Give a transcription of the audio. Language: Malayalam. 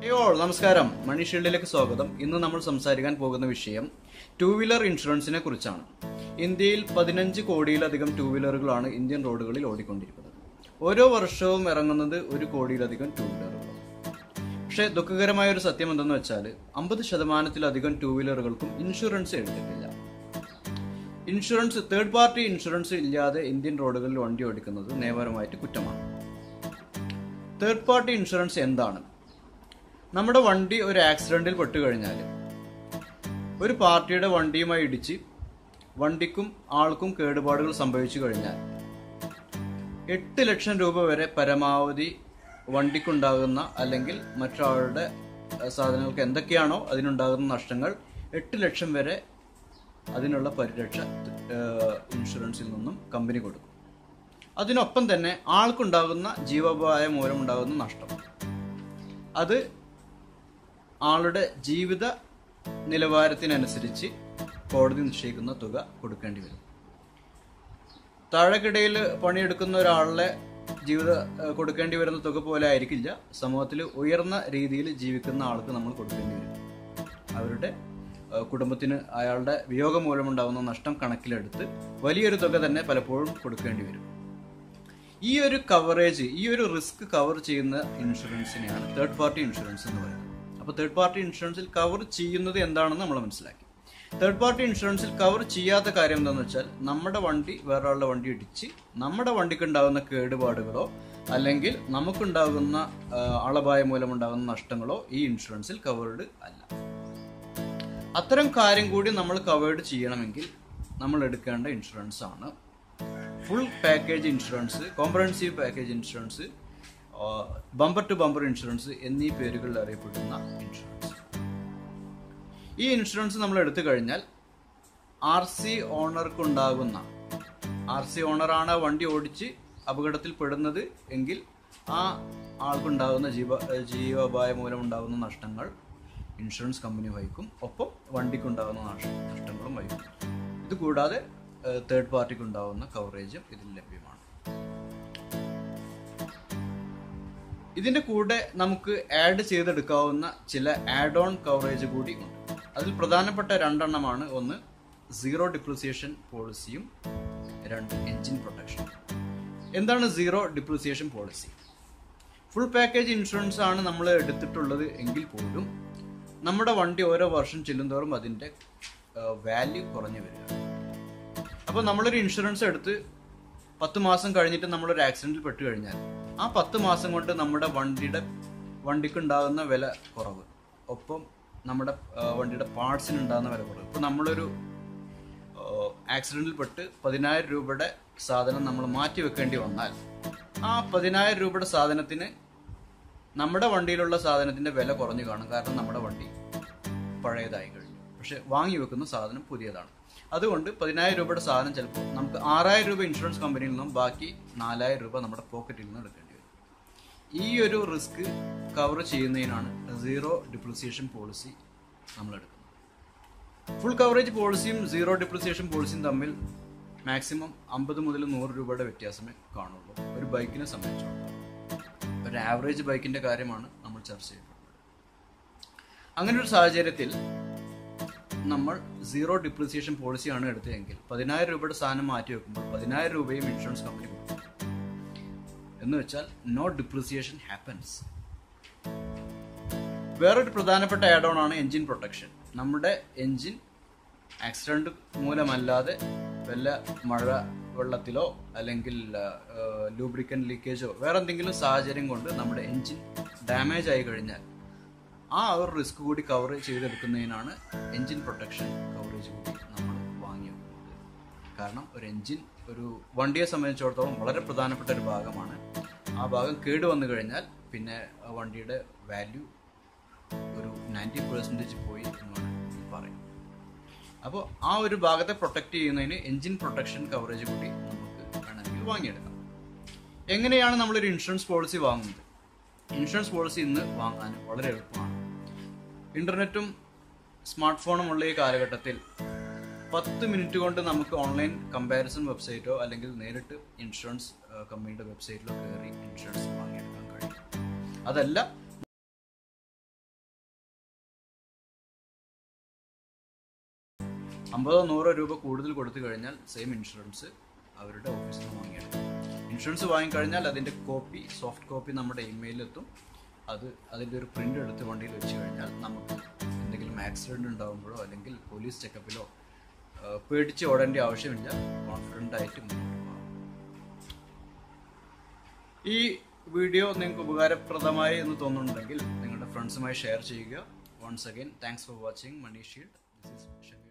അയ്യോ നമസ്കാരം മണി ഷീൽഡിലേക്ക് സ്വാഗതം ഇന്ന് നമ്മൾ സംസാരിക്കാൻ പോകുന്ന വിഷയം ടൂ വീലർ ഇൻഷുറൻസിനെ കുറിച്ചാണ് ഇന്ത്യയിൽ പതിനഞ്ച് കോടിയിലധികം ടൂ വീലറുകളാണ് ഇന്ത്യൻ റോഡുകളിൽ ഓടിക്കൊണ്ടിരിക്കുന്നത് ഓരോ വർഷവും ഇറങ്ങുന്നത് ഒരു കോടിയിലധികം ടൂ വീലറുകൾ പക്ഷേ ദുഃഖകരമായ ഒരു സത്യം എന്തെന്ന് വെച്ചാൽ അമ്പത് ശതമാനത്തിലധികം ടൂ വീലറുകൾക്കും ഇൻഷുറൻസ് എടുത്തിട്ടില്ല ഇൻഷുറൻസ് തേർഡ് പാർട്ടി ഇൻഷുറൻസ് ഇല്ലാതെ ഇന്ത്യൻ റോഡുകളിൽ വണ്ടി ഓടിക്കുന്നത് നിയമപരമായിട്ട് കുറ്റമാണ് തേർഡ് പാർട്ടി ഇൻഷുറൻസ് എന്താണ് നമ്മുടെ വണ്ടി ഒരു ആക്സിഡന്റിൽ പെട്ട് കഴിഞ്ഞാൽ ഒരു പാർട്ടിയുടെ വണ്ടിയുമായി ഇടിച്ച് വണ്ടിക്കും ആൾക്കും കേടുപാടുകൾ സംഭവിച്ചു കഴിഞ്ഞാൽ എട്ട് ലക്ഷം രൂപ വരെ പരമാവധി വണ്ടിക്കുണ്ടാകുന്ന അല്ലെങ്കിൽ മറ്റൊരാളുടെ അഹ്, സാധനങ്ങൾക്ക് എന്തൊക്കെയാണോ അതിനുണ്ടാകുന്ന നഷ്ടങ്ങൾ എട്ട് ലക്ഷം വരെ അതിനുള്ള പരിരക്ഷ ഏഹ്, ഇൻഷുറൻസിൽ നിന്നും കമ്പനി കൊടുക്കും അതിനൊപ്പം തന്നെ ആൾക്കുണ്ടാകുന്ന ജീവോപായ മൂലമുണ്ടാകുന്ന നഷ്ടം അത് ആളുടെ ജീവിത നിലവാരത്തിനനുസരിച്ച് കോടതി നിശ്ചയിക്കുന്ന തുക കൊടുക്കേണ്ടി വരും താഴെക്കിടയിൽ പണിയെടുക്കുന്ന ഒരാളുടെ ജീവിത ഏഹ്, കൊടുക്കേണ്ടി വരുന്ന തുക പോലെ ആയിരിക്കില്ല സമൂഹത്തിൽ ഉയർന്ന രീതിയിൽ ജീവിക്കുന്ന ആൾക്ക് നമ്മൾ കൊടുക്കേണ്ടി വരും അവരുടെ ഏഹ്, കുടുംബത്തിന് അയാളുടെ വിയോഗം മൂലമുണ്ടാകുന്ന നഷ്ടം കണക്കിലെടുത്ത് വലിയൊരു തുക തന്നെ പലപ്പോഴും കൊടുക്കേണ്ടി വരും ഈ ഒരു കവറേജ് ഈ ഒരു റിസ്ക് കവർ ചെയ്യുന്ന ഇൻഷുറൻസിനെയാണ് തേർഡ് പാർട്ടി ഇൻഷുറൻസ് എന്ന് പറയുന്നത് അപ്പോൾ തേർഡ് പാർട്ടി ഇൻഷുറൻസിൽ കവർ ചെയ്യുന്നത് എന്താണെന്ന് നമ്മൾ മനസ്സിലാക്കി തേർഡ് പാർട്ടി ഇൻഷുറൻസിൽ കവർ ചെയ്യാത്ത കാര്യം എന്താണെന്ന് വെച്ചാൽ നമ്മുടെ വണ്ടി വേറൊരാളുടെ വണ്ടി ഇടിച്ച് നമ്മുടെ വണ്ടിക്ക് ഉണ്ടാകുന്ന കേടുപാടുകളോ അല്ലെങ്കിൽ നമുക്കുണ്ടാകുന്ന ആ, അളവായ മൂലമുണ്ടാകുന്ന നഷ്ടങ്ങളോ ഈ ഇൻഷുറൻസിൽ കവേർഡ് അല്ല അത്തരം കാര്യം കൂടി നമ്മൾ കവേർഡ് ചെയ്യണമെങ്കിൽ നമ്മൾ എടുക്കേണ്ട ഇൻഷുറൻസ് ആണ് full package insurance comprehensive package insurance bumper to bumper insurance എന്നീ പേരുകളിൽ അറിയപ്പെടുന്ന ഇൻഷുറൻസ് ഈ ഇൻഷുറൻസ് നമ്മൾ എടുത്തു കഴിഞ്ഞാൽ ആർ സി ഓണർക്കുണ്ടാകുന്ന ആർ സി ഓണറാണ് ആ വണ്ടി ഓടിച്ച് അപകടത്തിൽ പെടുന്നത് എങ്കിൽ ആ ആൾക്കുണ്ടാകുന്ന ജീവ ജീവോപായ മൂലം ഉണ്ടാകുന്ന നഷ്ടങ്ങൾ ഇൻഷുറൻസ് കമ്പനി വഹിക്കും ഒപ്പം വണ്ടിക്കുണ്ടാകുന്ന നഷ്ട- നഷ്ടങ്ങളും വഹിക്കും ഇത് കൂടാതെ തേർഡ് പാർട്ടിക്ക് ഉണ്ടാകുന്ന കവറേജും ഇതിൽ ലഭ്യമാണ് ഇതിന്റെ കൂടെ നമുക്ക് ആഡ് ചെയ്തെടുക്കാവുന്ന ചില ആഡ് ഓൺ കവറേജ് കൂടി ഉണ്ട് അതിൽ പ്രധാനപ്പെട്ട രണ്ടെണ്ണമാണ് ഒന്ന് സീറോ ഡിപ്രിസിയേഷൻ പോളിസിയും രണ്ട് എൻജിൻ പ്രൊട്ടക്ഷൻ എന്താണ് zero depreciation policy full package insurance ആണ് നമ്മൾ എടുത്തിട്ടുള്ളത് എങ്കിൽ പോലും നമ്മുടെ വണ്ടി ഓരോ വർഷം ചെല്ലുന്തോറും അതിന്റെ വാല്യൂ കുറഞ്ഞു വരിക അപ്പോൾ നമ്മളൊരു ഇൻഷുറൻസ് എടുത്ത് പത്ത് മാസം കഴിഞ്ഞിട്ട് നമ്മളൊരു ആക്സിഡന്റിൽ പെട്ട് കഴിഞ്ഞാൽ ആ പത്ത് മാസം കൊണ്ട് നമ്മുടെ വണ്ടിയുടെ വണ്ടിക്കുണ്ടാകുന്ന വില കുറവ് ഒപ്പം നമ്മുടെ ആ, വണ്ടിയുടെ പാർട്സിന് ഉണ്ടാകുന്ന വില കുറവ് ഇപ്പോൾ നമ്മളൊരു ആക്സിഡന്റിൽ പെട്ട് പതിനായിരം രൂപയുടെ സാധനം നമ്മൾ മാറ്റി വെക്കേണ്ടി വന്നാൽ ആ പതിനായിരം രൂപയുടെ സാധനത്തിന് നമ്മുടെ വണ്ടിയിലുള്ള സാധനത്തിന്റെ വില കുറഞ്ഞു കാണും കാരണം നമ്മുടെ വണ്ടി പഴയതായി കഴിഞ്ഞു പക്ഷെ വാങ്ങി വെക്കുന്ന സാധനം പുതിയതാണ് അതുകൊണ്ട് പതിനായിരം രൂപയുടെ സാധനം ചിലപ്പോൾ നമുക്ക് ആറായിരം രൂപ ഇൻഷുറൻസ് കമ്പനിയിൽ നിന്നും ബാക്കി നാലായിരം രൂപ നമ്മുടെ പോക്കറ്റിൽ നിന്ന് എടുക്കേണ്ടി വരും ഈ ഒരു റിസ്ക് കവർ ചെയ്യുന്നതിനാണ് സീറോ ഡിപ്രിസിയേഷൻ പോളിസി നമ്മൾ എടുക്കുന്നത് ഫുൾ കവറേജ് പോളിസിയും സീറോ ഡിപ്രിസിയേഷൻ പോളിസിയും തമ്മിൽ മാക്സിമം അമ്പത് മുതൽ നൂറ് രൂപയുടെ വ്യത്യാസമേ കാണുള്ളൂ ഒരു ബൈക്കിനെ സംബന്ധിച്ചിടത്തോളം ഒരു ആവറേജ് ബൈക്കിന്റെ കാര്യമാണ് നമ്മൾ ചർച്ച ചെയ്തത് അങ്ങനെ ഒരു സാഹചര്യത്തിൽ നമ്മൾ സീറോ ഡിപ്രിസിയേഷൻ പോളിസിയാണ് എടുത്തതെങ്കിൽ പതിനായിരം രൂപയുടെ സാധനം മാറ്റി വെക്കുമ്പോൾ പതിനായിരം രൂപയും ഇൻഷുറൻസ് കമ്പനി കൊടുക്കും എന്ന് വെച്ചാൽ നോ ഡിപ്രിസിയേഷൻ ഹാപ്പൻസ് വേറൊരു പ്രധാനപ്പെട്ട ആഡ് ഓൺ ആണ് എൻജിൻ പ്രൊട്ടക്ഷൻ നമ്മുടെ എൻജിൻ ആക്സിഡന്റ് മൂലമല്ലാതെ വല്ല മഴ വെള്ളത്തിലോ അല്ലെങ്കിൽ ലൂബ്രിക്കൻ ലീക്കേജോ വേറെ എന്തെങ്കിലും സാഹചര്യം കൊണ്ട് നമ്മുടെ എൻജിൻ ഡാമേജ് ആയി കഴിഞ്ഞാൽ ആ ഒരു റിസ്ക് കൂടി കവർ ചെയ്തെടുക്കുന്നതിനാണ് എൻജിൻ പ്രൊട്ടക്ഷൻ കവറേജ് കൂടി നമ്മൾ വാങ്ങി വെക്കുന്നത് കാരണം ഒരു എൻജിൻ ഒരു വണ്ടിയെ സംബന്ധിച്ചിടത്തോളം വളരെ പ്രധാനപ്പെട്ട ഒരു ഭാഗമാണ് ആ ഭാഗം കേട് വന്നു കഴിഞ്ഞാൽ പിന്നെ ആ വണ്ടിയുടെ വാല്യൂ ഒരു നയൻറ്റി പെർസെൻറ്റേജ് പോയി എന്ന് വേണമെങ്കിൽ പറയാം അപ്പോൾ ആ ഒരു ഭാഗത്തെ പ്രൊട്ടക്ട് ചെയ്യുന്നതിന് എൻജിൻ പ്രൊട്ടക്ഷൻ കവറേജ് കൂടി നമുക്ക് വേണമെങ്കിൽ വാങ്ങിയെടുക്കാം എങ്ങനെയാണ് നമ്മളൊരു ഇൻഷുറൻസ് പോളിസി വാങ്ങുന്നത് ഇൻഷുറൻസ് പോളിസി ഇന്ന് വാങ്ങാൻ വളരെ എളുപ്പമാണ് ഇന്റർനെറ്റും സ്മാർട്ട് ഫോണും ഉള്ള ഈ കാലഘട്ടത്തിൽ പത്ത് മിനിറ്റ് കൊണ്ട് നമുക്ക് ഓൺലൈൻ കമ്പാരിസൺ വെബ്സൈറ്റോ അല്ലെങ്കിൽ നേരിട്ട് ഇൻഷുറൻസ് കമ്പനിയുടെ വെബ്സൈറ്റിലോ കയറി ഇൻഷുറൻസ് വാങ്ങിയെടുക്കാൻ കഴിയും അതല്ല അമ്പതോ നൂറോ രൂപ കൂടുതൽ കൊടുത്തു കഴിഞ്ഞാൽ സെയിം ഇൻഷുറൻസ് അവരുടെ ഓഫീസിൽ നിന്ന് വാങ്ങിയെടുക്കും ഇൻഷുറൻസ് വാങ്ങിക്കഴിഞ്ഞാൽ അതിൻ്റെ കോപ്പി സോഫ്റ്റ് കോപ്പി നമ്മുടെ ഇമെയിലെത്തും അത് അതിൻ്റെ ഒരു പ്രിൻ്റ് എടുത്ത് വണ്ടിയിൽ വെച്ച് കഴിഞ്ഞാൽ നമുക്ക് എന്തെങ്കിലും ആക്സിഡൻറ്റ് ഉണ്ടാകുമ്പോഴോ അല്ലെങ്കിൽ പോലീസ് ചെക്കപ്പിലോ ആ, പേടിച്ച് ഓടേണ്ട ആവശ്യമില്ല കോൺഫിഡൻ്റ് ആയിട്ട് മുന്നോട്ട് പോകാം ഈ വീഡിയോ നിങ്ങൾക്ക് ഉപകാരപ്രദമായി എന്ന് തോന്നുന്നുണ്ടെങ്കിൽ നിങ്ങളുടെ ഫ്രണ്ട്സുമായി ഷെയർ ചെയ്യുക once again thanks for watching money shield this is